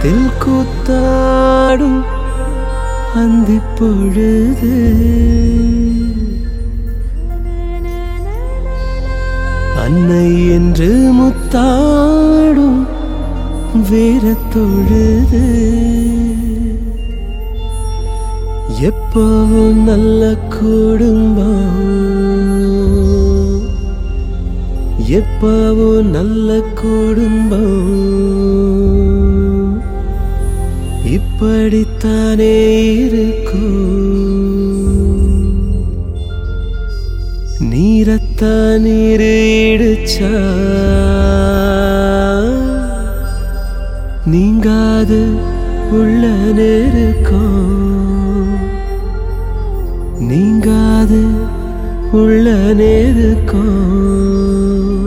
மனத்தில் கூத்தாடும் அந்திப் பொழுது அன்னை என்று முத்தாடும் வேற தொழுது எப்பவும் நல்ல குடும்பம் எப்பவும் நல்ல குடும்பம் இப்படித்தானே இருக்கும் நீரத்தான் நீரு இடிச்சா நீங்காது உள்ள நெருக்கம் நீங்காது உள்ள நெருக்கம்